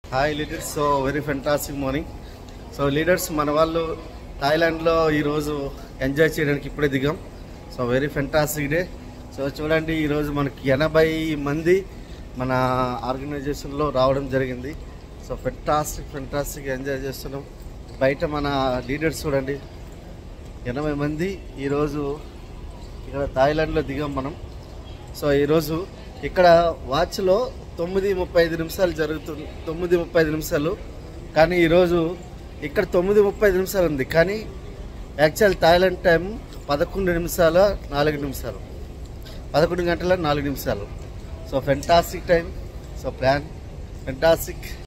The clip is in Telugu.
hi leaders so very fantastic morning so leaders మన వాళ్ళు థాయిలాండ్లో ఈరోజు ఎంజాయ్ చేయడానికి ఇప్పుడే దిగాం so very fantastic day so చూడండి ఈరోజు మనకి ఎనభై మంది మన ఆర్గనైజేషన్లో రావడం జరిగింది సో ఫెంటాస్టిక్ ఫెంటాస్టిక్ ఎంజాయ్ చేస్తున్నాం బయట మన లీడర్స్ చూడండి ఎనభై మంది ఈరోజు ఇక్కడ థాయిలాండ్లో దిగాం మనం సో ఈరోజు ఇక్కడ వాచ్లో తొమ్మిది ముప్పై ఐదు నిమిషాలు జరుగుతుంది తొమ్మిది ముప్పై ఐదు నిమిషాలు కానీ ఈరోజు ఇక్కడ తొమ్మిది ముప్పై ఐదు నిమిషాలు ఉంది కానీ యాక్చువల్ థాయిలాండ్ టైం పదకొండు నిమిషాల నాలుగు నిమిషాలు పదకొండు గంటల నాలుగు నిమిషాలు so fantastic time so plan fantastic